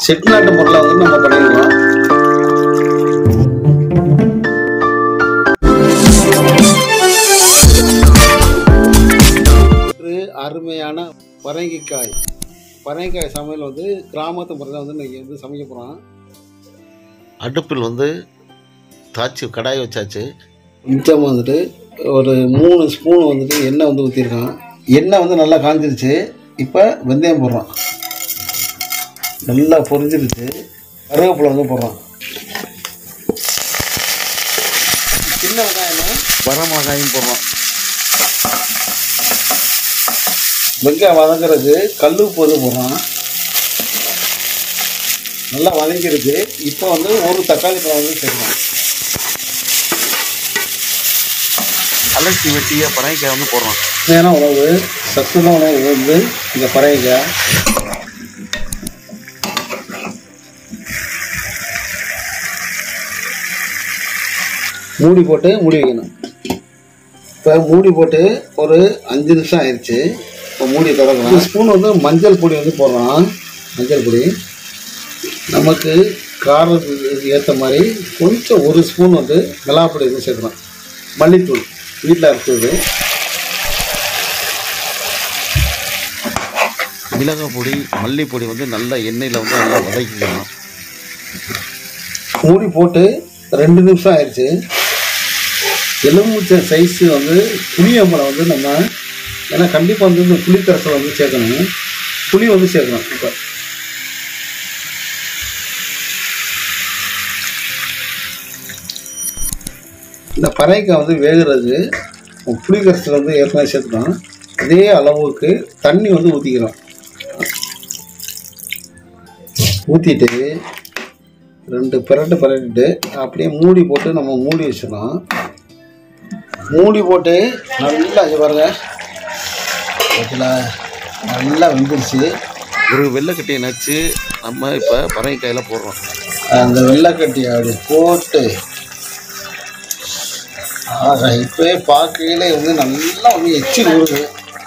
செட்டிநாட்டு பொருளை வந்து நம்ம பண்ணிடுவோம் ஒரு அருமையான பரங்கிக்காய் பரங்கிக்காய் சமையல் வந்து கிராமத்து முறையில் வந்து இன்னைக்கு வந்து சமைக்க போகிறோம் அடுப்பில் வந்து தாச்சி கடாய் வச்சாச்சு கொஞ்சம் வந்துட்டு ஒரு மூணு ஸ்பூன் வந்துட்டு எண்ணெய் வந்து ஊற்றிருக்கோம் எண்ணெய் வந்து நல்லா காஞ்சிருச்சு இப்போ வெந்தயம் போடுறோம் நல்லா பொரிஞ்சிருச்சு கருவேப்பிலை வந்து போடுறோம் சின்ன வெங்காயம் வரமிளகாயும் போடுறோம் வெங்காயம் வதங்குறது கல் உப்பு வந்து போடுறோம் நல்லா வதங்கிருக்கு இப்போ வந்து ஒரு தக்காளி பழம் வந்து சேர்க்கணும் அலசி வெட்டிய பரங்கிக்காய் வந்து போடுறோம் உண்மையான உணவு சத்துண உணவு வந்து இந்த பறவைக்காய் மூடி போட்டு மூடி வைக்கணும் இப்போ மூடி போட்டு ஒரு அஞ்சு நிமிஷம் ஆயிடுச்சு இப்போ மூடி திறக்கலாம் ஸ்பூன் வந்து மஞ்சள் பொடி வந்து போடுறோம் மஞ்சள் பொடி நமக்கு காரத்துக்கு ஏற்ற மாதிரி கொஞ்சம் ஒரு ஸ்பூன் வந்து மிளகாப்பொடி வந்து சேர்க்கணும் மல்லித்தூள் வீட்டில் அரைச்சது மிளகாய் பொடி மல்லிப்பொடி வந்து நல்லா எண்ணெயில் வந்து நல்லா வதக்கிக்கணும் மூடி போட்டு ரெண்டு நிமிஷம் ஆயிடுச்சு எலுமிச்சை சைஸு வந்து புளியம்பளம் வந்து நம்ம ஏன்னா கண்டிப்பாக வந்து இந்த புளி கரைசல் வந்து சேர்க்கணும் புளி வந்து சேர்க்கணும் இப்போ இந்த பறைக்காய் வந்து வேகிறது புளி கரைசல் வந்து ஏற்கனவே சேர்த்துட்டோம் அதே அளவுக்கு தண்ணி வந்து ஊற்றிக்கிறோம் ஊற்றிட்டு ரெண்டு பிரட்டு பிரட்டிட்டு அப்படியே மூடி போட்டு நம்ம மூடி வச்சிடலாம் மூடி போட்டு நல்லா இது பாருங்க ஓகேங்களா நல்லா வெந்துருச்சு ஒரு வெள்ளைக்கட்டியை நச்சு நம்ம இப்போ பரங்கிக்காயில் போடுறோம் அந்த வெள்ளைக்கட்டி அப்படி போட்டு ஆகா இப்போயே பார்க்கையில வந்து நல்லா வந்து எச்சில் ஊறுது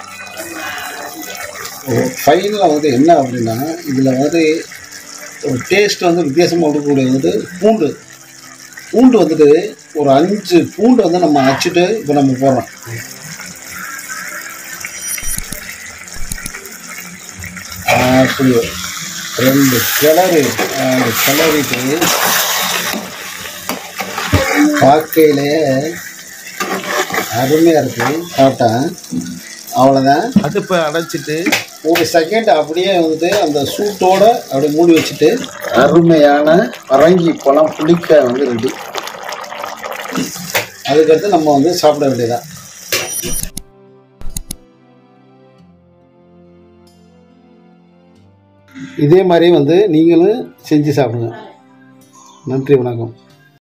ஃபைனலாக வந்து என்ன அப்படின்னா இதில் வந்து ஒரு டேஸ்ட் வந்து வித்தியாசமாக கொடுக்கக்கூடிய வந்து பூண்டு பூண்டு வந்துட்டு ஒரு அஞ்சு பூண்டு வந்து நம்ம அச்சுட்டு இப்போ நம்ம போடுறோம் அப்படி ரெண்டு கிளறு அந்த கிளறிட்டு பார்க்கையிலே அருமையாக இருக்குது சாப்பிட்டா அவ்வளோதான் அடுப்பை அடைச்சிட்டு ஒரு செகண்ட் அப்படியே வந்துட்டு அந்த சூட்டோட அப்படியே மூடி வச்சுட்டு அருமையான பரங்கி பழம் புளிக்க வந்து ரெடி அதுக்கடுத்து நம்ம வந்து சாப்பிட வேண்டியதான் இதே மாதிரி வந்து நீங்களும் செஞ்சு சாப்பிடுங்க நன்றி வணக்கம்